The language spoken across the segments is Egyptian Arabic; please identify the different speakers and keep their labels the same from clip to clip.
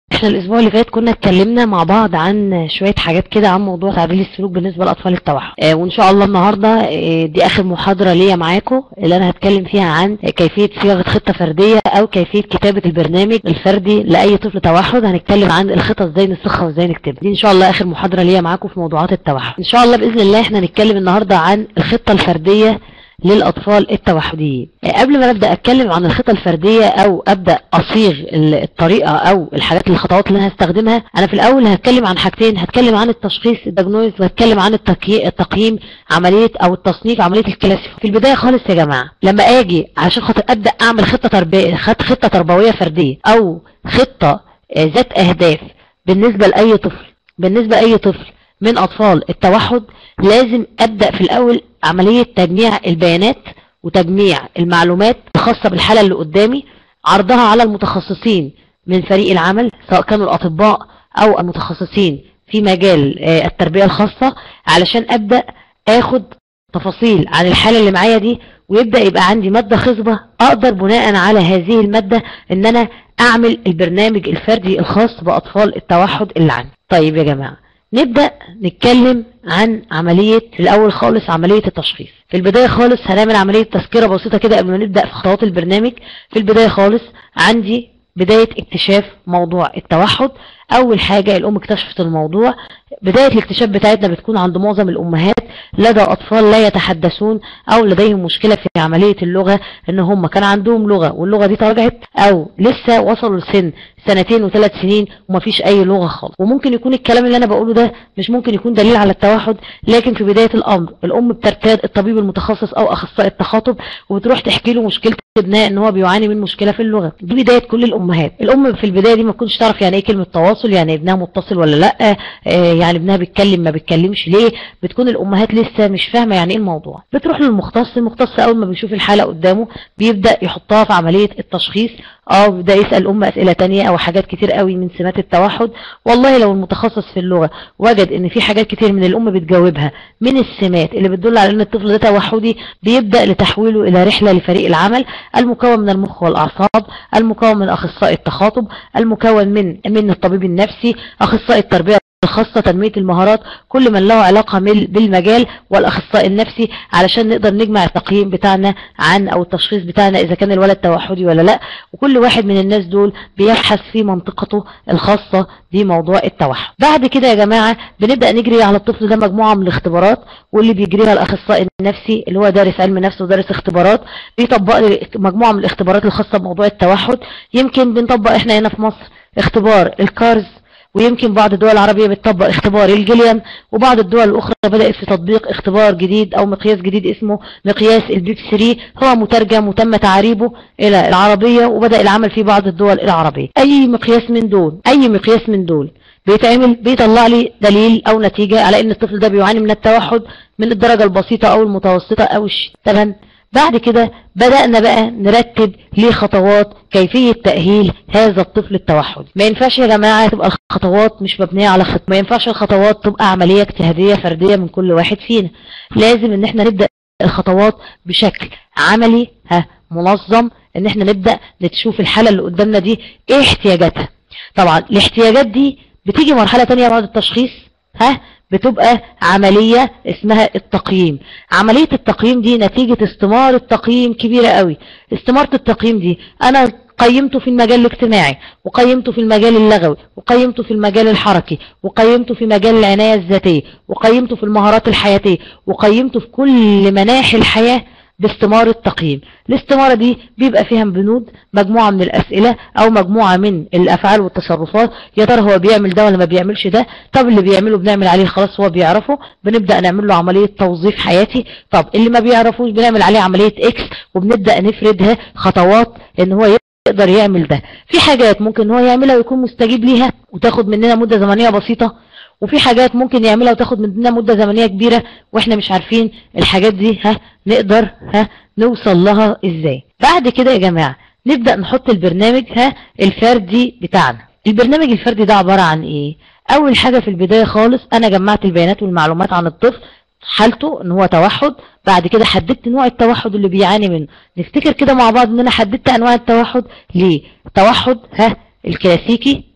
Speaker 1: احنا الاسبوع اللي فات كنا اتكلمنا مع بعض عن شوية حاجات كده عن موضوع تعديل السلوك بالنسبة لأطفال التوحد اه وان شاء الله النهاردة اه دي اخر محاضرة ليا معاكم اللي انا هتكلم فيها عن كيفية صياغة خطة فردية او كيفية كتابة البرنامج الفردي لأي طفل توحد هنتكلم عن الخطة ازاي نسخها وازاي نكتبها دي ان شاء الله اخر محاضرة ليا معاكم في موضوعات التوحد ان شاء الله بإذن الله احنا هنتكلم النهاردة عن الخطة الفردية للأطفال التوحديين قبل ما نبدأ أتكلم عن الخطة الفردية أو أبدأ أصيغ الطريقة أو الحاجات الخطوات اللي أنا هستخدمها أنا في الأول هتكلم عن حاجتين هتكلم عن التشخيص الدجنوز وهتكلم عن التقييم عملية أو التصنيف عملية الكلاسيف في البداية خالص يا جماعة لما أجي عشان خاطر أبدأ أعمل خطة تربية خطة تربوية فردية أو خطة ذات أهداف بالنسبة لأي طفل بالنسبة لأي طفل من أطفال التوحد لازم أبدأ في الأول عملية تجميع البيانات وتجميع المعلومات الخاصة بالحالة اللي قدامي عرضها على المتخصصين من فريق العمل سواء كانوا الأطباء أو المتخصصين في مجال التربية الخاصة علشان أبدأ أخد تفاصيل عن الحالة اللي معايا دي ويبدأ يبقى عندي مادة خصبة أقدر بناء على هذه المادة إن أنا أعمل البرنامج الفردي الخاص بأطفال التوحد اللي عندي طيب يا جماعة نبدأ نتكلم عن عملية الأول خالص عملية التشخيص في البداية خالص هنعمل عملية تذكرة بسيطة كده قبل ما نبدأ في خطوات البرنامج في البداية خالص عندي بداية اكتشاف موضوع التوحد أول حاجة الأم اكتشفت الموضوع بداية الاكتشاف بتاعتنا بتكون عند معظم الأمهات لدى أطفال لا يتحدثون أو لديهم مشكلة في عملية اللغة إن هم كان عندهم لغة واللغة دي تراجعت أو لسه وصلوا لسن سنتين وثلاث سنين ومفيش أي لغة خالص وممكن يكون الكلام اللي أنا بقوله ده مش ممكن يكون دليل على التوحد لكن في بداية الأمر الأم بترتاد الطبيب المتخصص أو أخصائي التخاطب وبتروح تحكي له مشكلة ابنها ان هو بيعاني من مشكلة في اللغة دي بداية كل الامهات الام في البداية دي ما تكونش تعرف يعني ايه كلمة تواصل يعني ابنها متصل ولا لا آه يعني ابنها بيتكلم ما بيتكلمش ليه بتكون الامهات لسه مش فاهمة يعني ايه الموضوع بتروح للمختص المختص اول ما بيشوف الحالة قدامه بيبدأ يحطها في عملية التشخيص اه بيبدأ يسأل الام اسئلة تانية او حاجات كتير قوي من سمات التوحد والله لو المتخصص في اللغة وجد ان في حاجات كتير من الام بتجاوبها من السمات اللي بتدل على ان الطفل ده توحدي بيبدأ لتحويله الى رحلة لفريق العمل المكون من المخ والأعصاب المكون من أخصائي التخاطب المكون من من الطبيب النفسي أخصائي التربية الخاصة تنمية المهارات كل من له علاقة بالمجال والأخصائي النفسي علشان نقدر نجمع التقييم بتاعنا عن أو التشخيص بتاعنا إذا كان الولد توحدي ولا لا وكل واحد من الناس دول بيبحث في منطقته الخاصة بموضوع التوحد بعد كده يا جماعة بنبدأ نجري على الطفل ده مجموعة من الاختبارات واللي بيجريها الأخصائي النفسي اللي هو دارس علم نفس ودارس اختبارات بيطبق لي مجموعة من الاختبارات الخاصة بموضوع التوحد يمكن بنطبق احنا هنا في مصر اختبار الكارز ويمكن بعض الدول العربية بتطبق اختبار الجليان وبعض الدول الأخرى بدأت في تطبيق اختبار جديد أو مقياس جديد اسمه مقياس البيب 3 هو مترجم وتم تعريبه إلى العربية وبدأ العمل في بعض الدول العربية أي مقياس من دول أي مقياس من دول بيتعمل بيطلع لي دليل أو نتيجة على إن الطفل ده بيعاني من التوحد من الدرجة البسيطة أو المتوسطة أو الشيء تمام بعد كده بدأنا بقى نرتب ليه خطوات كيفية تأهيل هذا الطفل التوحد ما ينفعش يا جماعة تبقى الخطوات مش مبنية على خط ما ينفعش الخطوات تبقى عملية اجتهادية فردية من كل واحد فينا لازم ان احنا نبدأ الخطوات بشكل عملي ها منظم ان احنا نبدأ نشوف الحالة اللي قدامنا دي ايه احتياجاتها طبعا الاحتياجات دي بتيجي مرحلة تانية بعد التشخيص ها بتبقى عملية اسمها التقييم عملية التقييم دي نتيجة استمارة تقييم كبيرة قوي استمارة التقييم دي انا قيمته في المجال الاجتماعي وقيمته في المجال اللغوي وقيمته في المجال الحركي وقيمته في مجال العناية الذاتية وقيمته في المهارات الحياتية وقيمته في كل مناحي الحياة باستمارة تقييم الاستمارة دي بيبقى فيها بنود مجموعة من الأسئلة أو مجموعة من الأفعال والتصرفات يا ترى هو بيعمل ده ولا ما بيعملش ده طب اللي بيعمله بنعمل عليه خلاص هو بيعرفه بنبدأ نعمل له عملية توظيف حياتي طب اللي ما بيعرفوش بنعمل عليه عملية إكس وبنبدأ نفردها خطوات إن هو يقدر يعمل ده في حاجات ممكن هو يعملها ويكون مستجيب ليها وتاخد مننا مدة زمنية بسيطة وفي حاجات ممكن يعملها وتاخد مننا مدة زمنية كبيرة واحنا مش عارفين الحاجات دي ها نقدر ها نوصل لها ازاي بعد كده يا جماعة نبدأ نحط البرنامج ها الفردي بتاعنا البرنامج الفردي ده عبارة عن ايه اول حاجة في البداية خالص انا جمعت البيانات والمعلومات عن الطفل حالته ان هو توحد بعد كده حددت نوع التوحد اللي بيعاني منه نفتكر كده مع بعض ان انا حددت انواع التوحد ليه توحد ها الكلاسيكي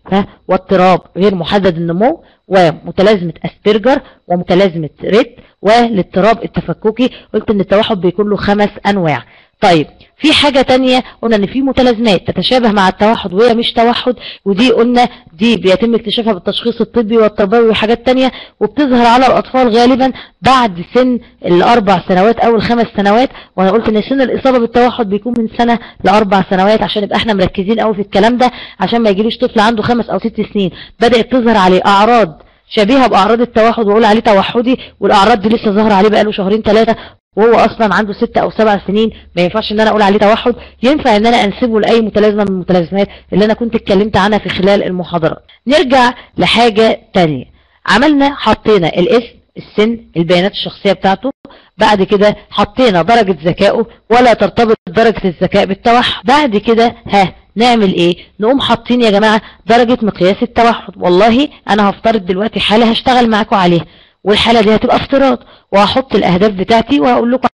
Speaker 1: ها واضطراب غير محدد النمو ومتلازمة اسبرجر ومتلازمة ريت والاضطراب التفككي قلت ان التوحد بيكون له خمس انواع طيب في حاجة تانية قلنا ان في متلازمات تتشابه مع التوحد وهي مش توحد ودي قلنا دي بيتم اكتشافها بالتشخيص الطبي والتربوي وحاجات تانية وبتظهر على الاطفال غالبا بعد سن الاربع سنوات او الخمس سنوات وانا قلت ان سن الاصابة بالتوحد بيكون من سنة لاربع سنوات عشان يبقى احنا مركزين قوي في الكلام ده عشان ما يجيليش طفل عنده خمس او ست سنين بدأت تظهر عليه اعراض شبيهة بأعراض التوحد وأقول عليه توحدي والأعراض دي لسه ظاهرة عليه بقاله شهرين ثلاثة وهو اصلا عنده ست او سبع سنين ما ينفعش ان انا اقول عليه توحد ينفع ان انا انسبه لاي متلازمه من المتلازمات اللي انا كنت اتكلمت عنها في خلال المحاضرات نرجع لحاجه تانية عملنا حطينا الاسم السن البيانات الشخصيه بتاعته بعد كده حطينا درجه ذكائه ولا ترتبط درجه الذكاء بالتوحد بعد كده ها نعمل ايه نقوم حاطين يا جماعه درجه مقياس التوحد والله انا هفترض دلوقتي حاله هشتغل معاكم عليها والحالة دي هتبقى افتراض وهحط الاهداف بتاعتي وهقول لكم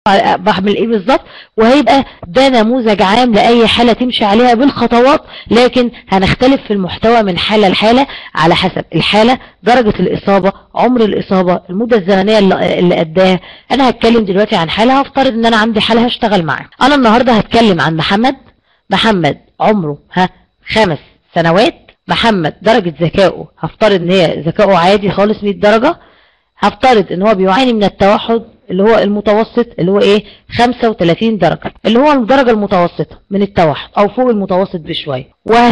Speaker 1: بعمل ايه بالظبط وهيبقى ده نموذج عام لاي حالة تمشي عليها بالخطوات لكن هنختلف في المحتوى من حالة لحالة على حسب الحالة درجة الاصابة عمر الاصابة المدة الزمنية اللي قداها انا هتكلم دلوقتي عن حالة هفترض ان انا عندي حالة هشتغل معاها انا النهاردة هتكلم عن محمد محمد عمره ها خمس سنوات محمد درجة ذكائه هفترض ان هي ذكائه عادي خالص 100 درجة هفترض ان هو بيعاني من التوحد اللي هو المتوسط اللي هو ايه 35 درجة اللي هو الدرجة المتوسطة من التوحد او فوق المتوسط بشوية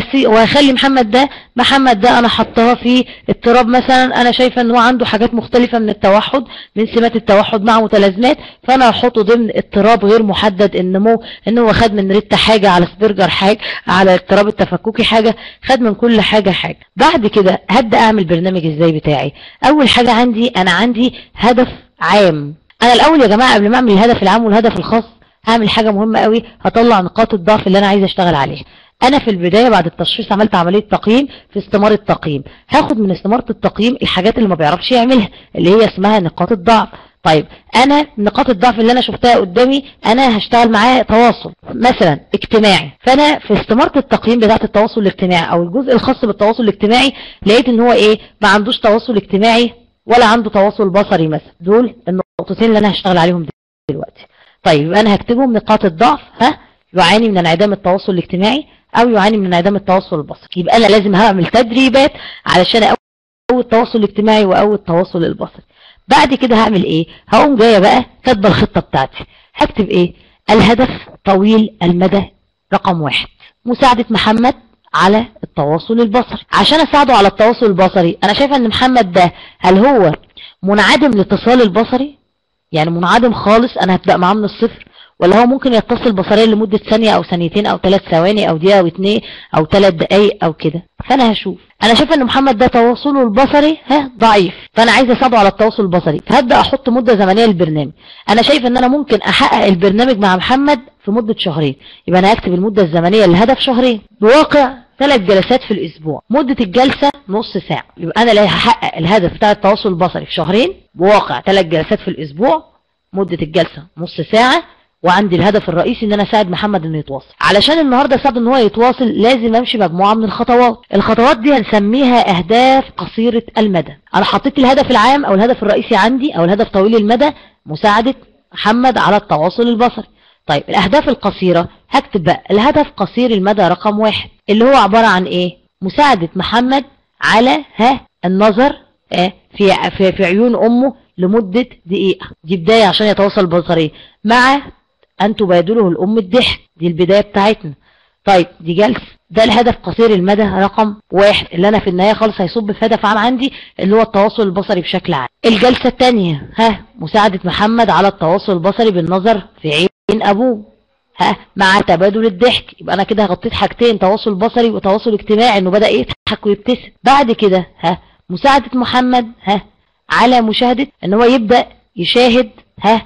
Speaker 1: وهخلي محمد ده محمد ده انا حطها في اضطراب مثلا انا شايفة ان هو عنده حاجات مختلفة من التوحد من سمات التوحد مع متلازمات فانا هحطه ضمن اضطراب غير محدد النمو ان هو خد من ريتا حاجة على سبرجر حاجة على اضطراب التفككي حاجة خد من كل حاجة حاجة بعد كده هبدأ اعمل برنامج ازاي بتاعي اول حاجة عندي انا عندي هدف عام انا الاول يا جماعة قبل ما اعمل الهدف العام والهدف الخاص هعمل حاجة مهمة قوي هطلع نقاط الضعف اللي انا عايز اشتغل عليها انا في البداية بعد التشخيص عملت عملية تقييم في استمارة التقييم هاخد من استمارة التقييم الحاجات اللي ما بيعرفش يعملها اللي هي اسمها نقاط الضعف طيب انا نقاط الضعف اللي انا شفتها قدامي انا هشتغل معاه تواصل مثلا اجتماعي فانا في استمارة التقييم بتاعة التواصل الاجتماعي او الجزء الخاص بالتواصل الاجتماعي لقيت ان هو ايه ما عندوش تواصل اجتماعي ولا عنده تواصل بصري مثلا دول النقطتين اللي انا هشتغل عليهم دلوقتي طيب يبقى انا هكتبهم نقاط الضعف ها يعاني من انعدام التواصل الاجتماعي او يعاني من انعدام التواصل البصري يبقى انا لازم هعمل تدريبات علشان اقوي التواصل الاجتماعي واقوي التواصل البصري بعد كده هعمل ايه هقوم جايه بقى كاتبه الخطه بتاعتي هكتب ايه الهدف طويل المدى رقم واحد مساعده محمد على التواصل البصري عشان اساعده على التواصل البصري انا شايفه ان محمد ده هل هو منعدم الاتصال البصري يعني منعدم خالص انا هبدأ معاه من الصفر ولا هو ممكن يتصل بصريا لمدة ثانية او ثانيتين او ثلاث ثواني او دقيقة او اتنين او ثلاث دقايق او كده فانا هشوف انا شايفه ان محمد ده تواصله البصري ها ضعيف فانا عايز اساعده على التواصل البصري فهبدا احط مده زمنيه للبرنامج انا شايف ان انا ممكن احقق البرنامج مع محمد في مده شهرين يبقى انا هكتب المده الزمنيه للهدف شهرين بواقع ثلاث جلسات في الاسبوع مدة الجلسة نص ساعة يبقى انا لا هحقق الهدف بتاع التواصل البصري في شهرين بواقع ثلاث جلسات في الاسبوع مدة الجلسة نص ساعة وعندي الهدف الرئيسي ان انا اساعد محمد انه يتواصل علشان النهارده اساعده ان هو يتواصل لازم امشي مجموعه من الخطوات الخطوات دي هنسميها اهداف قصيره المدى انا حطيت الهدف العام او الهدف الرئيسي عندي او الهدف طويل المدى مساعده محمد على التواصل البصري طيب الاهداف القصيره هكتب بقى الهدف قصير المدى رقم واحد اللي هو عباره عن ايه مساعده محمد على ها النظر آه في في في عيون امه لمده دقيقه دي بدايه عشان يتواصل بصريا مع أن تبادله الأم الضحك دي البداية بتاعتنا طيب دي جلسة ده الهدف قصير المدى رقم واحد اللي أنا في النهاية خالص هيصب في هدف عام عندي اللي هو التواصل البصري بشكل عام الجلسة الثانية ها مساعدة محمد على التواصل البصري بالنظر في عين أبوه ها مع تبادل الضحك يبقى أنا كده غطيت حاجتين تواصل بصري وتواصل اجتماعي إنه بدأ يضحك ويبتسم بعد كده ها مساعدة محمد ها على مشاهدة إن هو يبدأ يشاهد ها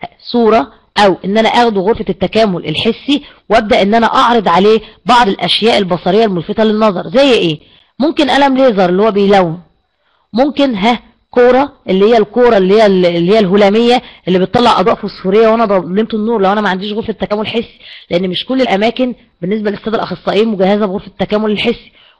Speaker 1: صورة او ان انا اخده غرفة التكامل الحسي وابدأ ان انا اعرض عليه بعض الاشياء البصرية الملفتة للنظر زي ايه ممكن قلم ليزر اللي هو بيلون ممكن ها كورة اللي هي الكورة اللي هي اللي هي الهلامية اللي بتطلع اضاءة فوسفورية وانا ضلمت النور لو انا ما عنديش غرفة تكامل حسي لان مش كل الاماكن بالنسبة للسادة الاخصائيين مجهزة بغرفة التكامل الحسي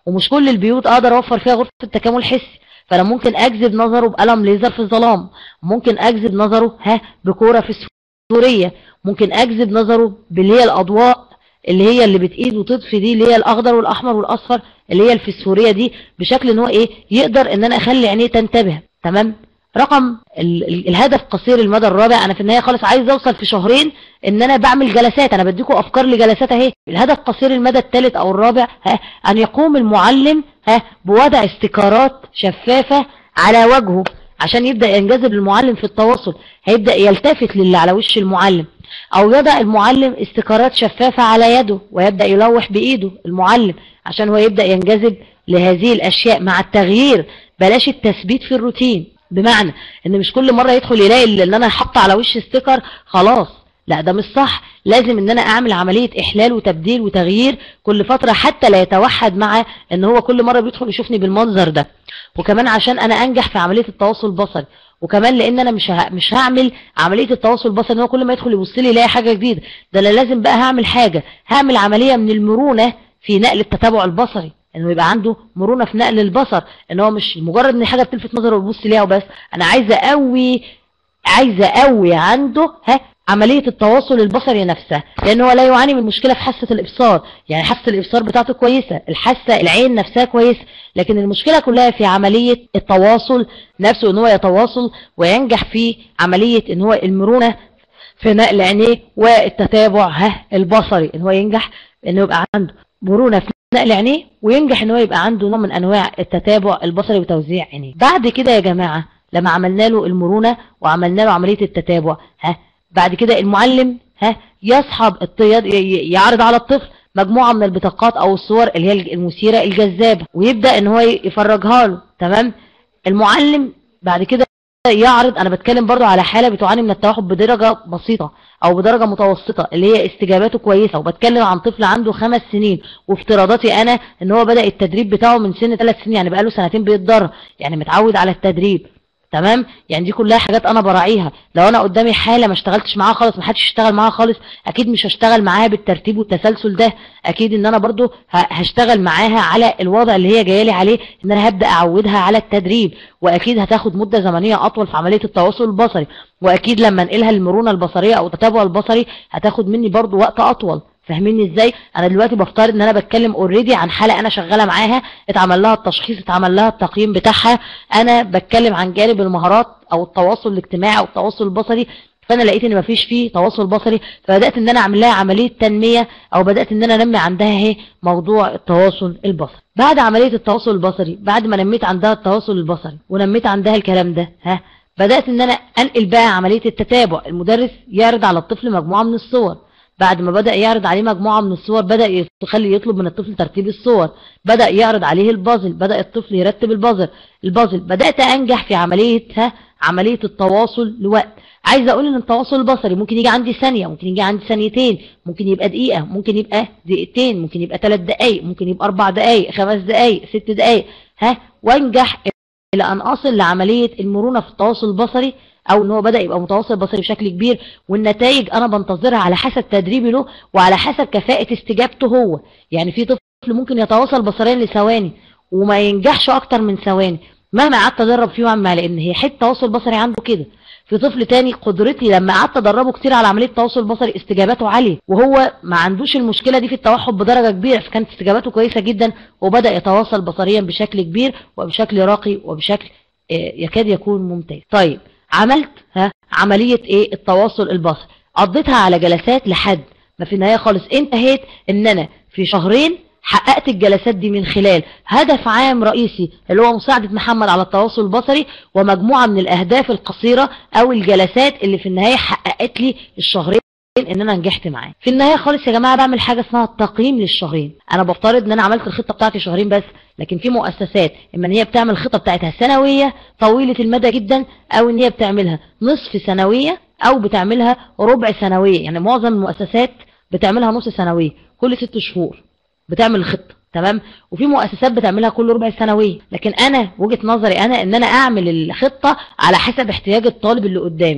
Speaker 1: ومش كل البيوت اقدر اوفر فيها غرفه التكامل الحسي فانا ممكن اجذب نظره بقلم ليزر في الظلام ممكن اجذب نظره ها بكوره فسفوريه ممكن اجذب نظره باللي هي الاضواء اللي هي اللي بتقيد وتطفي دي اللي هي الاخضر والاحمر والاصفر اللي هي الفسفوريه دي بشكل ان هو ايه يقدر ان انا اخلي عينيه تنتبه تمام رقم ال الهدف قصير المدى الرابع انا في النهايه خالص عايز اوصل في شهرين ان انا بعمل جلسات انا بديكم افكار لجلسات اهي الهدف قصير المدى الثالث او الرابع ها ان يقوم المعلم ها بوضع استيكارات شفافه على وجهه عشان يبدا ينجذب المعلم في التواصل هيبدا يلتفت للي على وش المعلم او يضع المعلم استيكارات شفافه على يده ويبدا يلوح بايده المعلم عشان هو يبدا ينجذب لهذه الاشياء مع التغيير بلاش التثبيت في الروتين بمعنى ان مش كل مرة يدخل يلاقي ان انا حاطه على وش ستيكر خلاص لا ده مش صح لازم ان انا اعمل عملية احلال وتبديل وتغيير كل فترة حتى لا يتوحد مع ان هو كل مرة بيدخل يشوفني بالمنظر ده وكمان عشان انا انجح في عملية التواصل البصري وكمان لان انا مش مش هعمل عمليه التواصل البصري ان هو كل ما يدخل يبص لي يلاقي حاجه جديده ده انا لازم بقى هعمل حاجه هعمل عمليه من المرونه في نقل التتابع البصري انه يبقى عنده مرونه في نقل البصر ان هو مش مجرد ان حاجه بتلفت نظره ويبص ليها وبس انا عايزه اقوي عايزه اقوي عنده ها عملية التواصل البصري نفسها لان هو لا يعاني من مشكلة في حاسة الابصار يعني حاسة الابصار بتاعته كويسة الحاسة العين نفسها كويسة لكن المشكلة كلها في عملية التواصل نفسه ان هو يتواصل وينجح في عملية ان هو المرونة في نقل عينيه والتتابع ها البصري ان هو ينجح انه يبقى عنده مرونة في نقل عينيه وينجح ان هو يبقى عنده نوع من انواع التتابع البصري وتوزيع عينيه بعد كده يا جماعة لما عملنا له المرونة وعملنا له عملية التتابع ها بعد كده المعلم ها يصحب الطياد يعرض على الطفل مجموعة من البطاقات او الصور اللي هي المثيرة الجذابة ويبدأ ان هو يفرجها له تمام المعلم بعد كده يعرض انا بتكلم برضو على حالة بتعاني من التوحد بدرجة بسيطة او بدرجة متوسطة اللي هي استجاباته كويسة وبتكلم عن طفل عنده خمس سنين وافتراضاتي انا ان هو بدأ التدريب بتاعه من سن ثلاث سنين يعني بقاله سنتين بيتدرب يعني متعود على التدريب تمام يعني دي كلها حاجات انا براعيها لو انا قدامي حاله ما اشتغلتش معاها خالص ما حدش اشتغل معاها خالص اكيد مش هشتغل معاها بالترتيب والتسلسل ده اكيد ان انا برضو هشتغل معاها على الوضع اللي هي جايه لي عليه ان انا هبدا اعودها على التدريب واكيد هتاخد مده زمنيه اطول في عمليه التواصل البصري واكيد لما انقلها للمرونه البصريه او التتابع البصري هتاخد مني برضو وقت اطول فاهميني ازاي انا دلوقتي بفترض ان انا بتكلم اوريدي عن حاله انا شغاله معاها اتعمل لها التشخيص اتعمل لها التقييم بتاعها انا بتكلم عن جانب المهارات او التواصل الاجتماعي او التواصل البصري فانا لقيت ان مفيش فيه تواصل بصري فبدات ان انا اعمل لها عمليه تنميه او بدات ان انا انمي عندها اهي موضوع التواصل البصري بعد عمليه التواصل البصري بعد ما نميت عندها التواصل البصري ونميت عندها الكلام ده ها بدات ان انا انقل بقى عمليه التتابع المدرس يعرض على الطفل مجموعه من الصور بعد ما بدأ يعرض عليه مجموعة من الصور بدأ يخلي يطلب من الطفل ترتيب الصور بدأ يعرض عليه البازل بدأ الطفل يرتب البازل البازل بدأت أنجح في عمليتها عملية التواصل لوقت عايز أقول إن التواصل البصري ممكن يجي عندي ثانية ممكن يجي عندي ثانيتين ممكن يبقى دقيقة ممكن يبقى دقيقتين ممكن يبقى ثلاث دقايق ممكن يبقى أربع دقايق خمس دقايق ست دقايق ها وانجح إلى أن أصل لعملية المرونة في التواصل البصري او ان هو بدأ يبقى متواصل بصري بشكل كبير والنتائج انا بنتظرها على حسب تدريبي له وعلى حسب كفاءة استجابته هو يعني في طفل ممكن يتواصل بصريا لثواني وما ينجحش اكتر من ثواني مهما قعدت ادرب فيه واعمل لان هي حته تواصل بصري عنده كده في طفل تاني قدرتي لما قعدت ادربه كتير على عمليه التواصل البصري استجاباته عاليه وهو ما عندوش المشكله دي في التوحد بدرجه كبيره فكانت استجاباته كويسه جدا وبدا يتواصل بصريا بشكل كبير وبشكل راقي وبشكل يكاد يكون ممتاز طيب عملت ها عملية ايه التواصل البصري قضيتها على جلسات لحد ما في النهاية خالص انتهيت ان انا في شهرين حققت الجلسات دي من خلال هدف عام رئيسي اللي هو مساعدة محمد على التواصل البصري ومجموعة من الاهداف القصيرة او الجلسات اللي في النهاية حققت لي الشهرين ان انا نجحت معاه في النهايه خالص يا جماعه بعمل حاجه اسمها التقييم للشهرين انا بفترض ان انا عملت الخطه بتاعتي شهرين بس لكن في مؤسسات اما ان هي بتعمل الخطه بتاعتها سنويه طويله المدى جدا او ان هي بتعملها نصف سنويه او بتعملها ربع سنويه يعني معظم المؤسسات بتعملها نص سنويه كل ست شهور بتعمل الخطه تمام وفي مؤسسات بتعملها كل ربع سنويه لكن انا وجهه نظري انا ان انا اعمل الخطه على حسب احتياج الطالب اللي قدامي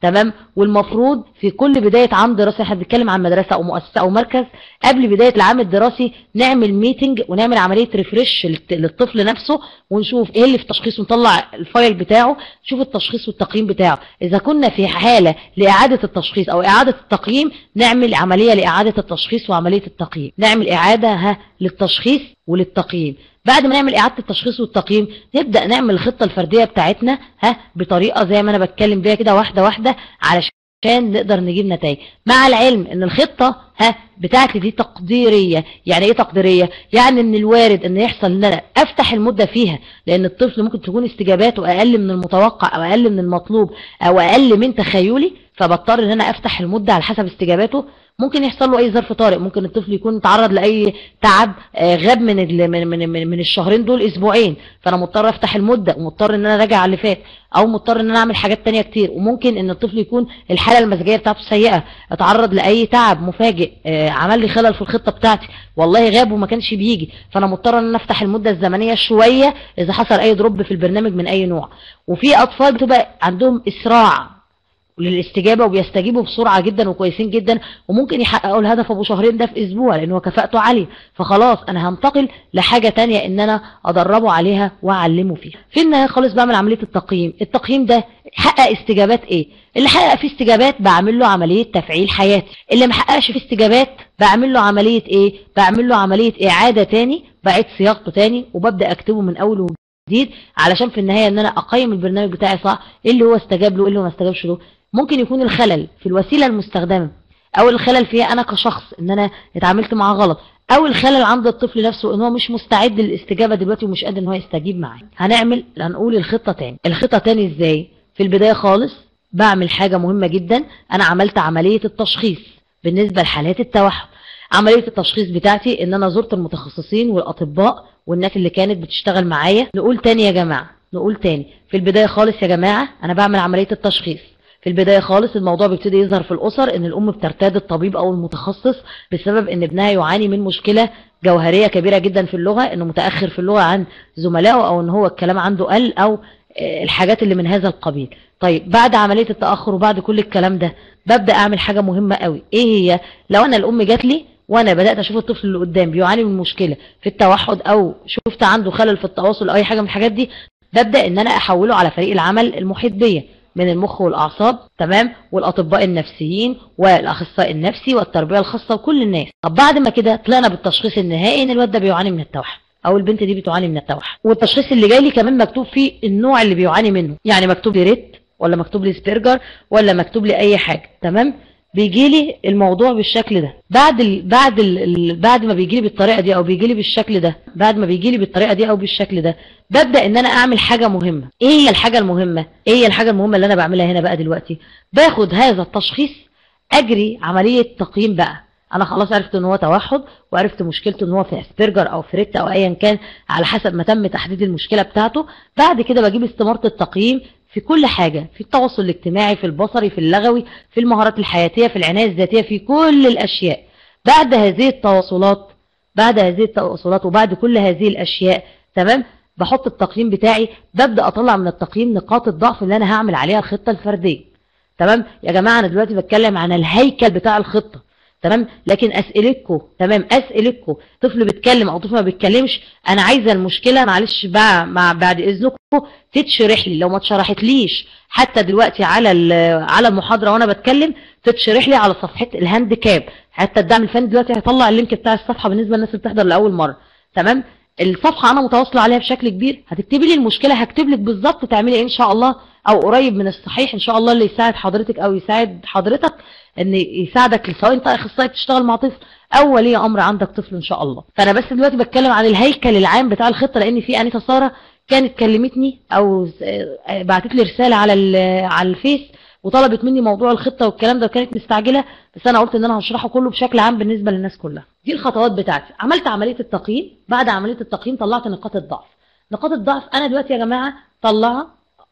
Speaker 1: تمام والمفروض في كل بدايه عام دراسي احنا بنتكلم عن مدرسه او مؤسسه او مركز قبل بدايه العام الدراسي نعمل ميتنج ونعمل عمليه ريفرش للطفل نفسه ونشوف ايه اللي في التشخيص ونطلع الفايل بتاعه نشوف التشخيص والتقييم بتاعه اذا كنا في حاله لاعاده التشخيص او اعاده التقييم نعمل عمليه لاعاده التشخيص وعمليه التقييم نعمل اعاده ها للتشخيص وللتقييم بعد ما نعمل اعاده التشخيص والتقييم نبدا نعمل الخطه الفرديه بتاعتنا ها بطريقه زي ما انا بتكلم بيها كده واحده واحده علشان نقدر نجيب نتائج مع العلم ان الخطه ها بتاعتي دي تقديريه يعني ايه تقديريه يعني من الوارد ان يحصل ان انا افتح المده فيها لان الطفل ممكن تكون استجاباته اقل من المتوقع او اقل من المطلوب او اقل من تخيلي فبضطر ان انا افتح المده على حسب استجاباته ممكن يحصل له اي ظرف طارئ ممكن الطفل يكون تعرض لاي تعب غاب من من من, من الشهرين دول اسبوعين فانا مضطر افتح المده ومضطر ان انا اراجع على اللي فات او مضطر ان انا اعمل حاجات تانية كتير وممكن ان الطفل يكون الحاله المزاجيه بتاعته سيئه اتعرض لاي تعب مفاجئ عمل لي خلل في الخطه بتاعتي والله غاب وما كانش بيجي فانا مضطر ان انا افتح المده الزمنيه شويه اذا حصل اي دروب في البرنامج من اي نوع وفي اطفال بتبقى عندهم اسراع للاستجابة وبيستجيبوا بسرعة جدا وكويسين جدا وممكن يحققوا الهدف ابو شهرين ده في اسبوع لان هو كفاءته عالية فخلاص انا هنتقل لحاجة تانية ان انا ادربه عليها واعلمه فيها في النهاية خالص بعمل عملية التقييم التقييم ده حقق استجابات ايه اللي حقق فيه استجابات بعمل له عملية تفعيل حياتي اللي ما حققش فيه استجابات بعمل له عملية ايه بعمل له عملية اعادة تاني بعيد صياغته تاني وببدأ اكتبه من اول وجديد علشان في النهاية ان انا اقيم البرنامج بتاعي صح ايه اللي هو استجاب له ايه اللي هو ما استجابش له ممكن يكون الخلل في الوسيلة المستخدمة او الخلل فيها انا كشخص ان انا اتعاملت معاه غلط او الخلل عند الطفل نفسه ان هو مش مستعد للاستجابة دلوقتي ومش قادر ان هو يستجيب معايا هنعمل هنقول الخطة تاني الخطة تاني ازاي في البداية خالص بعمل حاجة مهمة جدا انا عملت عملية التشخيص بالنسبة لحالات التوحد عملية التشخيص بتاعتي ان انا زرت المتخصصين والاطباء والناس اللي كانت بتشتغل معايا نقول تاني يا جماعة نقول تاني في البداية خالص يا جماعة انا بعمل عملية التشخيص في البداية خالص الموضوع بيبتدي يظهر في الأسر إن الأم بترتاد الطبيب أو المتخصص بسبب إن ابنها يعاني من مشكلة جوهرية كبيرة جدا في اللغة إنه متأخر في اللغة عن زملائه أو إن هو الكلام عنده قل أو الحاجات اللي من هذا القبيل طيب بعد عملية التأخر وبعد كل الكلام ده ببدأ أعمل حاجة مهمة قوي إيه هي لو أنا الأم جات لي وانا بدات اشوف الطفل اللي قدام بيعاني من مشكله في التوحد او شفت عنده خلل في التواصل او اي حاجه من الحاجات دي ببدا ان انا احوله على فريق العمل المحيط بيا من المخ والأعصاب تمام والأطباء النفسيين والأخصائي النفسي والتربية الخاصة وكل الناس طب بعد ما كده طلعنا بالتشخيص النهائي إن الواد ده بيعاني من التوحد أو البنت دي بتعاني من التوحد والتشخيص اللي جاي لي كمان مكتوب فيه النوع اللي بيعاني منه يعني مكتوب لي ريت ولا مكتوب لي سبيرجر ولا مكتوب لي أي حاجة تمام بيجي لي الموضوع بالشكل ده بعد ال بعد ال بعد ما بيجي لي بالطريقه دي او بيجي لي بالشكل ده بعد ما بيجي لي بالطريقه دي او بالشكل ده ببدا ان انا اعمل حاجه مهمه ايه هي الحاجه المهمه ايه هي الحاجه المهمه اللي انا بعملها هنا بقى دلوقتي باخد هذا التشخيص اجري عمليه تقييم بقى انا خلاص عرفت ان هو توحد وعرفت مشكلته ان هو في اسبرجر او في ريت او ايا كان على حسب ما تم تحديد المشكله بتاعته بعد كده بجيب استماره التقييم في كل حاجة في التواصل الاجتماعي في البصري في اللغوي في المهارات الحياتية في العناية الذاتية في كل الأشياء بعد هذه التواصلات بعد هذه التواصلات وبعد كل هذه الأشياء تمام بحط التقييم بتاعي ببدأ أطلع من التقييم نقاط الضعف اللي أنا هعمل عليها الخطة الفردية تمام يا جماعة أنا دلوقتي بتكلم عن الهيكل بتاع الخطة تمام لكن اسئلتكم تمام اسئلتكم طفل بيتكلم او طفل ما بيتكلمش انا عايزه المشكله معلش بقى مع بعد اذنكم تتشرح لي لو ما اتشرحتليش حتى دلوقتي على على المحاضره وانا بتكلم تتشرح لي على صفحه الهاند كاب حتى الدعم الفني دلوقتي هيطلع اللينك بتاع الصفحه بالنسبه للناس اللي بتحضر لاول مره تمام الصفحه انا متواصله عليها بشكل كبير هتكتبي لي المشكله هكتب لك بالظبط تعملي ايه ان شاء الله او قريب من الصحيح ان شاء الله اللي يساعد حضرتك او يساعد حضرتك ان يساعدك سواء انت اخصائي بتشتغل مع طفل او ولي امر عندك طفل ان شاء الله فانا بس دلوقتي بتكلم عن الهيكل العام بتاع الخطه لان في انسه ساره كانت كلمتني او بعتت لي رساله على على الفيس وطلبت مني موضوع الخطه والكلام ده وكانت مستعجله بس انا قلت ان انا هشرحه كله بشكل عام بالنسبه للناس كلها دي الخطوات بتاعتي عملت عمليه التقييم بعد عمليه التقييم طلعت نقاط الضعف نقاط الضعف انا دلوقتي يا جماعه طلعها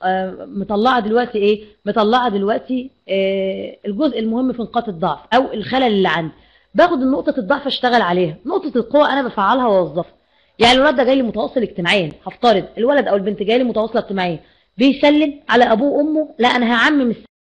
Speaker 1: مطلعه دلوقتي ايه مطلعه دلوقتي آه الجزء المهم في نقاط الضعف او الخلل اللي عندي باخد نقطه الضعف اشتغل عليها نقطه القوه انا بفعلها واوظفها يعني الولد ده جاي لي متواصل اجتماعيا هفترض الولد او البنت جاي لي متواصله اجتماعيا بيسلم على ابوه وامه لا انا هعمم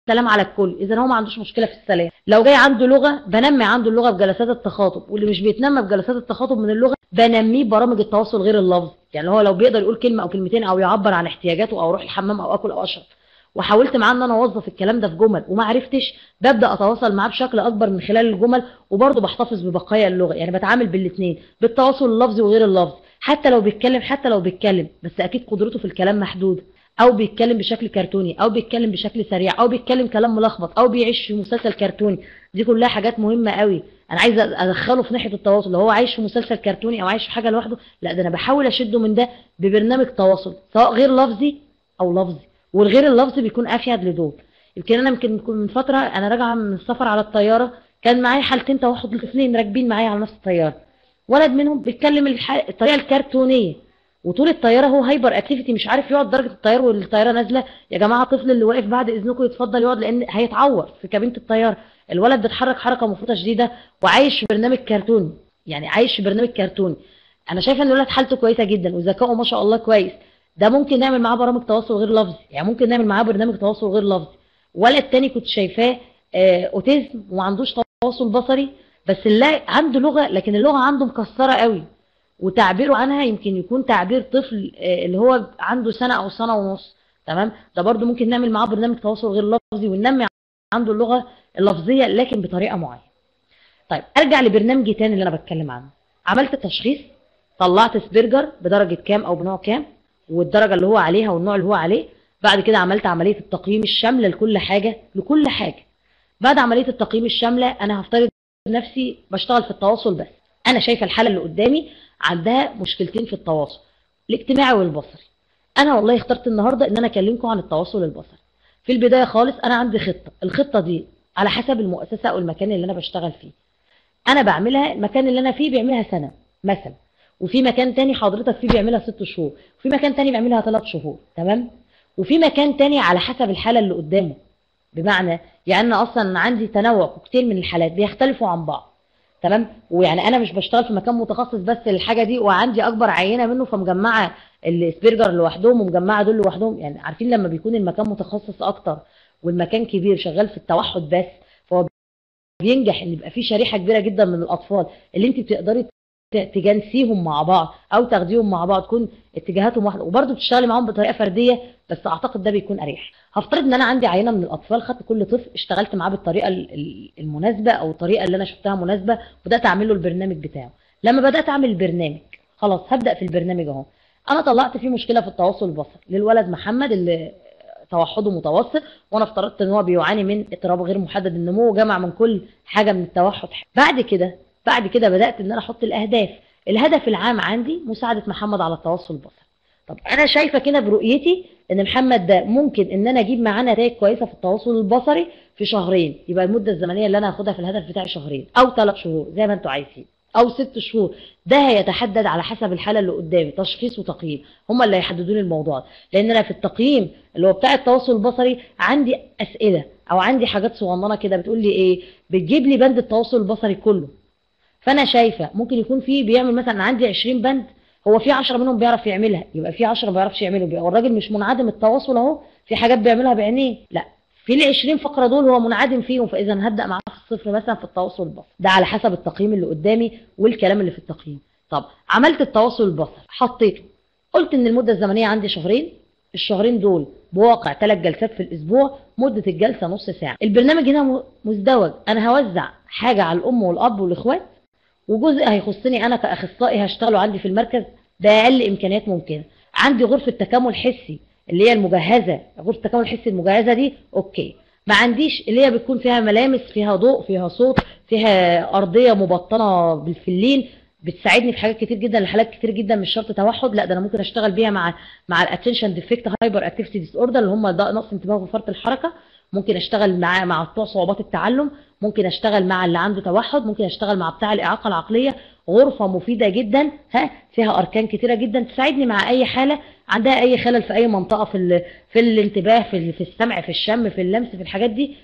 Speaker 1: السلام على الكل اذا هو ما عندوش مشكله في السلام لو جاي عنده لغه بنمي عنده اللغه بجلسات التخاطب واللي مش بيتنمى بجلسات التخاطب من اللغه بنميه برامج التواصل غير اللفظي يعني هو لو بيقدر يقول كلمه او كلمتين او يعبر عن احتياجاته او اروح الحمام او اكل او اشرب وحاولت معاه ان انا اوظف الكلام ده في جمل وما عرفتش ببدا اتواصل معاه بشكل اكبر من خلال الجمل وبرضه بحتفظ ببقايا اللغه يعني بتعامل بالاثنين بالتواصل اللفظي وغير اللفظي حتى لو بيتكلم حتى لو بيتكلم بس اكيد قدرته في الكلام محدوده او بيتكلم بشكل كرتوني او بيتكلم بشكل سريع او بيتكلم كلام ملخبط او بيعيش في مسلسل كرتوني دي كلها حاجات مهمه قوي انا عايزه ادخله في ناحيه التواصل لو هو عايش في مسلسل كرتوني او عايش في حاجه لوحده لا ده انا بحاول اشده من ده ببرنامج تواصل سواء غير لفظي او لفظي والغير اللفظي بيكون افيد لدول يمكن انا يمكن من فتره انا راجعه من السفر على الطياره كان معايا حالتين توحد الاثنين راكبين معايا على نفس الطياره ولد منهم بيتكلم الح... الطريقه الكرتونيه وطول الطياره هو هايبر اكتيفيتي مش عارف يقعد درجه الطياره والطياره نازله يا جماعه الطفل اللي واقف بعد اذنكم يتفضل يقعد لان هيتعور في كابينه الطياره الولد بيتحرك حركه مفروضه شديده وعايش في برنامج كرتوني يعني عايش في برنامج كرتوني انا شايفه ان الولد حالته كويسه جدا وذكائه ما شاء الله كويس ده ممكن نعمل معاه برامج تواصل غير لفظي يعني ممكن نعمل معاه برنامج تواصل غير لفظي ولد تاني كنت شايفاه آه اوتيزم وما عندوش تواصل بصري بس اللي عنده لغه لكن اللغه عنده مكسره قوي وتعبيره عنها يمكن يكون تعبير طفل آه اللي هو عنده سنه او سنه ونص تمام ده برده ممكن نعمل معاه برنامج تواصل غير لفظي وننمي عنده اللغه اللفظيه لكن بطريقه معينه طيب ارجع لبرنامجي تاني اللي انا بتكلم عنه عملت التشخيص طلعت سبرجر بدرجه كام او بنوع كام والدرجة اللي هو عليها والنوع اللي هو عليه بعد كده عملت عملية التقييم الشاملة لكل حاجة لكل حاجة بعد عملية التقييم الشاملة أنا هفترض نفسي بشتغل في التواصل بس أنا شايفة الحالة اللي قدامي عندها مشكلتين في التواصل الاجتماعي والبصري أنا والله اخترت النهاردة إن أنا أكلمكم عن التواصل البصري في البداية خالص أنا عندي خطة الخطة دي على حسب المؤسسة أو المكان اللي أنا بشتغل فيه أنا بعملها المكان اللي أنا فيه بيعملها سنة مثلا وفي مكان تاني حضرتك فيه بيعملها ست شهور وفي مكان تاني بيعملها ثلاث شهور تمام وفي مكان تاني على حسب الحالة اللي قدامه بمعنى يعني أنا أصلا عندي تنوع كتير من الحالات بيختلفوا عن بعض تمام ويعني أنا مش بشتغل في مكان متخصص بس للحاجة دي وعندي أكبر عينة منه فمجمعة السبرجر لوحدهم ومجمعة دول لوحدهم يعني عارفين لما بيكون المكان متخصص أكتر والمكان كبير شغال في التوحد بس فهو بينجح ان يبقى فيه شريحه كبيره جدا من الاطفال اللي انت بتقدري تجنسيهم مع بعض او تاخديهم مع بعض تكون اتجاهاتهم واحده وبرده بتشتغلي معاهم بطريقه فرديه بس اعتقد ده بيكون اريح هفترض ان انا عندي عينه من الاطفال خدت كل طفل اشتغلت معاه بالطريقه المناسبه او الطريقه اللي انا شفتها مناسبه وبدات اعمل له البرنامج بتاعه لما بدات اعمل البرنامج خلاص هبدا في البرنامج اهو انا طلعت فيه مشكله في التواصل البصري للولد محمد اللي توحده متوسط وانا افترضت ان هو بيعاني من اضطراب غير محدد النمو وجمع من كل حاجه من التوحد بعد كده بعد كده بدات ان انا احط الاهداف الهدف العام عندي مساعده محمد على التواصل البصري طب انا شايفه كده برؤيتي ان محمد ده ممكن ان انا اجيب معاه نتائج كويسه في التواصل البصري في شهرين يبقى المده الزمنيه اللي انا هاخدها في الهدف بتاعي شهرين او ثلاث شهور زي ما انتوا عايزين او ست شهور ده هيتحدد على حسب الحاله اللي قدامي تشخيص وتقييم هما اللي هيحددوا لي الموضوع ده لان انا في التقييم اللي هو بتاع التواصل البصري عندي اسئله او عندي حاجات صغننه كده بتقول لي ايه بتجيب لي بند التواصل البصري كله فانا شايفه ممكن يكون في بيعمل مثلا عندي 20 بند هو في 10 منهم بيعرف يعملها يبقى في 10 ما بيعرفش يعملوا بيبقى الراجل مش منعدم التواصل اهو في حاجات بيعملها بعينيه لا في ال 20 فقره دول هو منعدم فيهم فاذا هبدا معاه في الصفر مثلا في التواصل البصري ده على حسب التقييم اللي قدامي والكلام اللي في التقييم طب عملت التواصل البصري حطيته قلت ان المده الزمنيه عندي شهرين الشهرين دول بواقع ثلاث جلسات في الاسبوع مده الجلسه نص ساعه البرنامج هنا مزدوج انا هوزع حاجه على الام والاب والاخوات وجزء هيخصني انا كاخصائي هشتغله عندي في المركز باقل امكانيات ممكنه عندي غرفه تكامل حسي اللي هي المجهزه غرفه التكامل الحسي المجهزه دي اوكي ما عنديش اللي هي بتكون فيها ملامس فيها ضوء فيها صوت فيها ارضيه مبطنه بالفلين بتساعدني في حاجات كتير جدا لحالات كتير جدا مش شرط توحد لا ده انا ممكن اشتغل بيها مع مع الاتنشن ديفكت هايبر اكتيفيتي ديس اوردر اللي هم نقص انتباه وفرط الحركه ممكن اشتغل مع مع بتوع صعوبات التعلم ممكن اشتغل مع اللي عنده توحد ممكن اشتغل مع بتاع الاعاقه العقليه غرفه مفيده جدا ها فيها اركان كتيره جدا تساعدني مع اي حاله عندها اي خلل في اي منطقه في في الانتباه في في السمع في الشم في اللمس في الحاجات دي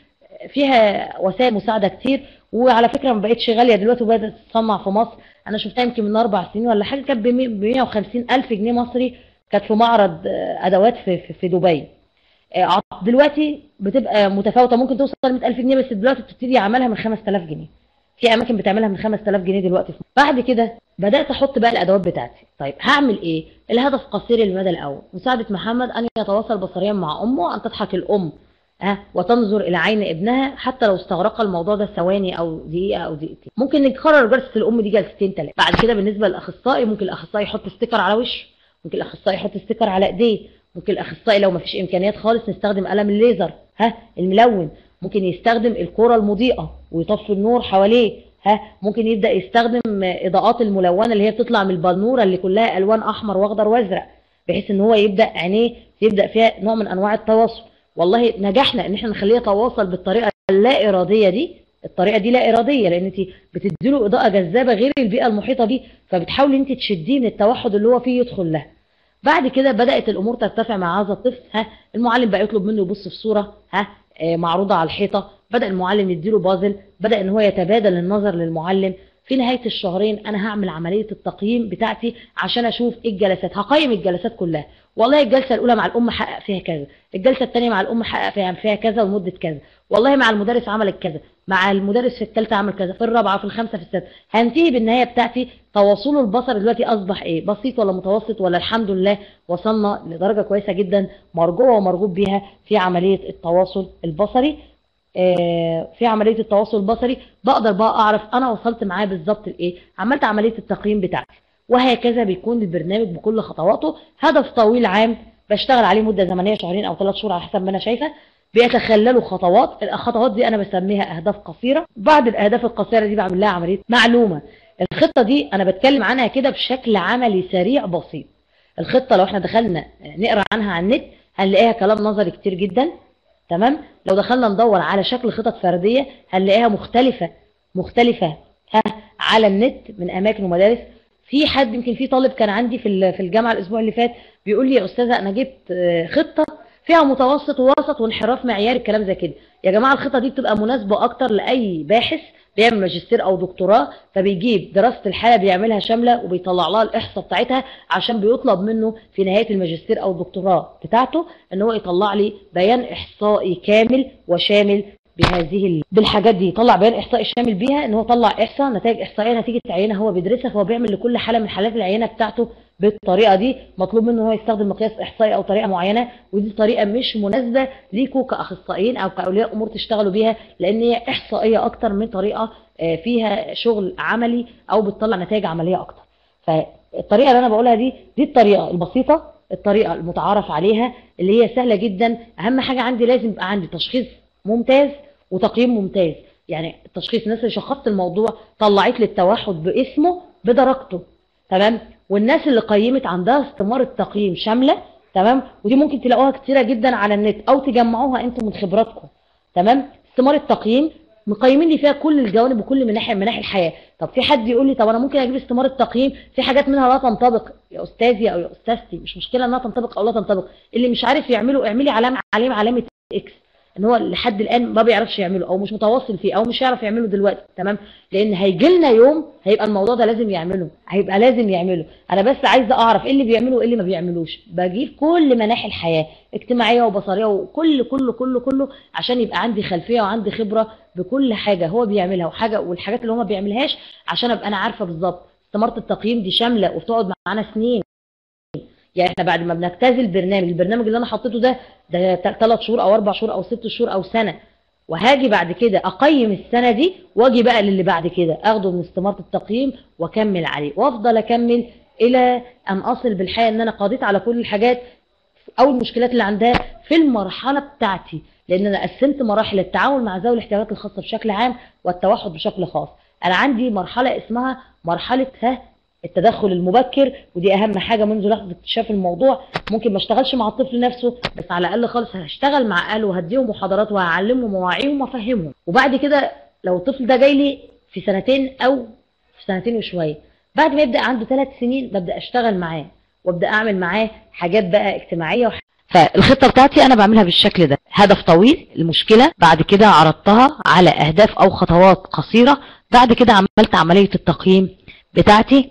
Speaker 1: فيها وسائل مساعده كتير وعلى فكره ما بقتش غاليه دلوقتي وبدات تتصنع في مصر انا شفتها يمكن من اربع سنين ولا حاجه كانت ب 150 الف جنيه مصري كانت في معرض ادوات في في, في دبي آه، دلوقتي بتبقى متفاوته ممكن توصل ل 100000 جنيه بس دلوقتي بتبتدي عملها من 5000 جنيه في اماكن بتعملها من 5000 جنيه دلوقتي بعد كده بدات احط بقى الادوات بتاعتي طيب هعمل ايه الهدف قصير المدى الاول مساعده محمد ان يتواصل بصريا مع امه ان تضحك الام ها وتنظر الى عين ابنها حتى لو استغرق الموضوع ده ثواني او دقيقه او دقيقتين ممكن نكرر جلسه الام دي جلستين ثلاثه بعد كده بالنسبه للاخصائي ممكن الاخصائي يحط ستيكر على وشه ممكن الاخصائي يحط ستيكر على ايديه ممكن الاخصائي لو ما فيش امكانيات خالص نستخدم قلم الليزر ها الملون ممكن يستخدم الكره المضيئه ويطفي النور حواليه ها ممكن يبدا يستخدم اضاءات الملونه اللي هي بتطلع من البنوره اللي كلها الوان احمر واخضر وازرق بحيث ان هو يبدا عينيه يبدا فيها نوع من انواع التواصل والله نجحنا ان احنا نخليه يتواصل بالطريقه اللا اراديه دي الطريقه دي لا اراديه لان انت بتديله اضاءه جذابه غير البيئه المحيطه بيه فبتحاولي انت تشديه من التوحد اللي هو فيه يدخل لها بعد كده بدات الامور ترتفع مع هذا الطفل ها المعلم بقى يطلب منه يبص في صوره ها آه، معروضه على الحيطه بدا المعلم يديله بازل بدا ان هو يتبادل النظر للمعلم في نهايه الشهرين انا هعمل عمليه التقييم بتاعتي عشان اشوف ايه الجلسات هقيم الجلسات كلها والله الجلسه الاولى مع الام حقق فيها كذا الجلسه الثانيه مع الام حقق فيها فيها كذا ومده كذا والله مع المدرس عملت كذا مع المدرس في الثالثه عمل كذا في الرابعه في الخامسه في السادسه هنتهي بالنهايه بتاعتي تواصله البصري دلوقتي اصبح ايه بسيط ولا متوسط ولا الحمد لله وصلنا لدرجه كويسه جدا مرجوه ومرغوب بيها في عمليه التواصل البصري آه، في عمليه التواصل البصري بقدر بقى اعرف انا وصلت معاه بالظبط لايه عملت عمليه التقييم بتاعتي وهكذا بيكون البرنامج بكل خطواته هدف طويل عام بشتغل عليه مده زمنيه شهرين او ثلاث شهور على حسب ما انا شايفه بيتخللوا خطوات الخطوات دي انا بسميها اهداف قصيره بعد الاهداف القصيره دي بعمل لها عمليه معلومه الخطه دي انا بتكلم عنها كده بشكل عملي سريع بسيط الخطه لو احنا دخلنا نقرا عنها على النت هنلاقيها كلام نظري كتير جدا تمام لو دخلنا ندور على شكل خطط فرديه هنلاقيها مختلفه مختلفه ها على النت من اماكن ومدارس في حد يمكن في طالب كان عندي في في الجامعه الاسبوع اللي فات بيقول لي يا استاذه انا جبت آه، خطه فيها متوسط ووسط وانحراف معياري الكلام زي كده يا جماعه الخطه دي بتبقى مناسبه اكتر لاي باحث بيعمل ماجستير او دكتوراه فبيجيب دراسه الحاله بيعملها شامله وبيطلع لها الاحصاء بتاعتها عشان بيطلب منه في نهايه الماجستير او الدكتوراه بتاعته ان هو يطلع لي بيان احصائي كامل وشامل بهذه ال... بالحاجات دي يطلع بيان احصائي شامل بيها ان هو طلع احصاء نتائج احصائيه نتيجه عينه هو بيدرسها فهو بيعمل لكل حاله من حالات العينه بتاعته بالطريقه دي مطلوب منه هو يستخدم مقياس احصائي او طريقه معينه ودي طريقه مش مناسبه ليكوا كاخصائيين او كاولياء امور تشتغلوا بيها لان هي احصائيه اكتر من طريقه آه، فيها شغل عملي او بتطلع نتائج عمليه اكتر فالطريقه اللي انا بقولها دي دي الطريقه البسيطه الطريقه المتعارف عليها اللي هي سهله جدا اهم حاجه عندي لازم يبقى عندي تشخيص ممتاز وتقييم ممتاز يعني التشخيص الناس اللي شخصت الموضوع طلعت لي التوحد باسمه بدرجته تمام والناس اللي قيمت عندها استمارة تقييم شاملة تمام ودي ممكن تلاقوها كتيرة جدا على النت او تجمعوها انتم من خبراتكم تمام استمارة تقييم مقيمين لي فيها كل الجوانب وكل مناحي مناحي الحياه طب في حد يقول لي طب انا ممكن اجيب استماره تقييم في حاجات منها لا تنطبق يا استاذي او يا استاذتي مش مشكله انها تنطبق او لا تنطبق اللي مش عارف يعمله اعملي علامه علامه علامه اكس ان هو لحد الان ما بيعرفش يعمله او مش متواصل فيه او مش هيعرف يعمله دلوقتي تمام لان هيجي لنا يوم هيبقى الموضوع ده لازم يعمله هيبقى لازم يعمله انا بس عايزه اعرف ايه اللي بيعمله وايه اللي ما بيعملوش بجيب كل مناحي الحياه اجتماعيه وبصريه وكل كله كله كله عشان يبقى عندي خلفيه وعندي خبره بكل حاجه هو بيعملها وحاجه والحاجات اللي هو ما بيعملهاش عشان ابقى انا عارفه بالظبط استماره التقييم دي شامله وبتقعد معانا سنين يعني احنا بعد ما بنجتاز برنامج البرنامج اللي انا حطيته ده ده ثلاث شهور او اربع شهور او ست شهور او سنه وهاجي بعد كده اقيم السنه دي واجي بقى للي بعد كده اخده من استماره التقييم واكمل عليه وافضل اكمل الى ان اصل بالحياه ان انا قضيت على كل الحاجات او المشكلات اللي عندها في المرحله بتاعتي لان انا قسمت مراحل التعامل مع ذوي الاحتياجات الخاصه بشكل عام والتوحد بشكل خاص انا عندي مرحله اسمها مرحله ها التدخل المبكر ودي اهم حاجه منذ لحظه اكتشاف الموضوع ممكن ما اشتغلش مع الطفل نفسه بس على الاقل خالص هشتغل مع اهله وهديهم محاضرات وهعلمهم ووعيهم وافهمهم وبعد كده لو الطفل ده جاي لي في سنتين او في سنتين وشويه بعد ما يبدا عنده ثلاث سنين ببدا اشتغل معاه وابدا اعمل معاه حاجات بقى اجتماعيه وح... فالخطه بتاعتي انا بعملها بالشكل ده هدف طويل المشكله بعد كده عرضتها على اهداف او خطوات قصيره بعد كده عملت عمليه التقييم بتاعتي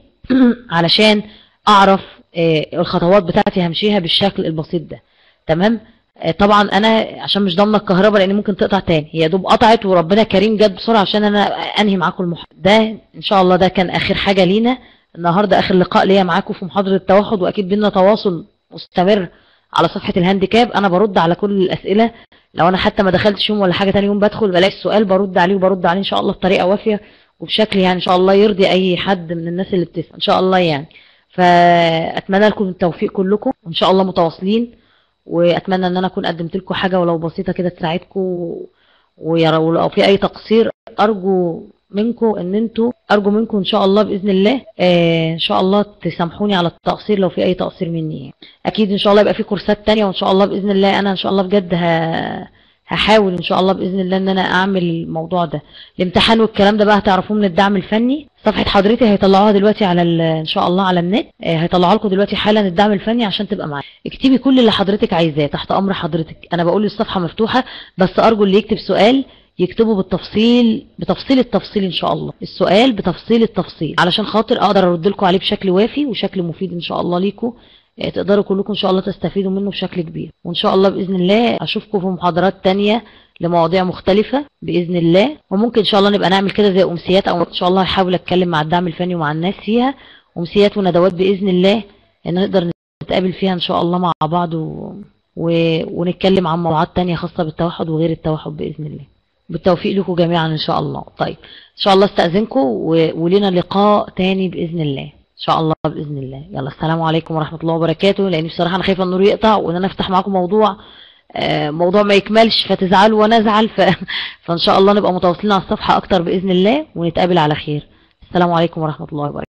Speaker 1: علشان اعرف آه، الخطوات بتاعتي همشيها بالشكل البسيط ده تمام آه، طبعا انا عشان مش ضامنه الكهرباء لان ممكن تقطع تاني هي دوب قطعت وربنا كريم جت بسرعه عشان انا انهي معاكم المحاضره ده ان شاء الله ده كان اخر حاجه لينا النهارده اخر لقاء ليا معاكم في محاضره التوحد واكيد بينا تواصل مستمر على صفحه الهانديكاب انا برد على كل الاسئله لو انا حتى ما دخلتش يوم ولا حاجه تاني يوم بدخل بلاقي السؤال برد عليه وبرد عليه ان شاء الله بطريقه وافيه وبشكل يعني ان شاء الله يرضي اي حد من الناس اللي بتسال ان شاء الله يعني فاتمنى لكم التوفيق كلكم وان شاء الله متواصلين واتمنى ان انا اكون قدمت لكم حاجه ولو بسيطه كده تساعدكم ولو في اي تقصير ارجو منكم ان انتوا ارجو منكم ان شاء الله باذن الله آه ان شاء الله تسامحوني على التقصير لو في اي تقصير مني اكيد ان شاء الله يبقى في كورسات تانية وان شاء الله باذن الله انا ان شاء الله بجد ه... هحاول ان شاء الله باذن الله ان انا اعمل الموضوع ده الامتحان والكلام ده بقى هتعرفوه من الدعم الفني صفحه حضرتك هيطلعوها دلوقتي على ان شاء الله على النت آه هيطلعوا لكم دلوقتي حالا الدعم الفني عشان تبقى معايا اكتبي كل اللي حضرتك عايزاه تحت امر حضرتك انا بقول الصفحه مفتوحه بس ارجو اللي يكتب سؤال يكتبوا بالتفصيل بتفصيل التفصيل ان شاء الله السؤال بتفصيل التفصيل علشان خاطر اقدر ارد لكم عليه بشكل وافي وشكل مفيد ان شاء الله ليكم تقدروا كلكم ان شاء الله تستفيدوا منه بشكل كبير وان شاء الله باذن الله اشوفكم في محاضرات تانية لمواضيع مختلفة بإذن الله وممكن إن شاء الله نبقى نعمل كده زي أمسيات أو إن شاء الله هحاول أتكلم مع الدعم الفني ومع الناس فيها أمسيات وندوات بإذن الله إن نقدر نتقابل فيها إن شاء الله مع بعض و... و... ونتكلم عن موضوعات تانية خاصة بالتوحد وغير التوحد بإذن الله بالتوفيق لكم جميعا إن شاء الله طيب إن شاء الله استأذنكم و... ولنا لقاء تاني بإذن الله ان شاء الله باذن الله يلا السلام عليكم ورحمه الله وبركاته لان بصراحه انا خايفه النور يقطع وان انا افتح معاكم موضوع موضوع ما يكملش فتزعلوا وانا ازعل ف... فان شاء الله نبقى متواصلين على الصفحه اكتر باذن الله ونتقابل على خير السلام عليكم ورحمه الله وبركاته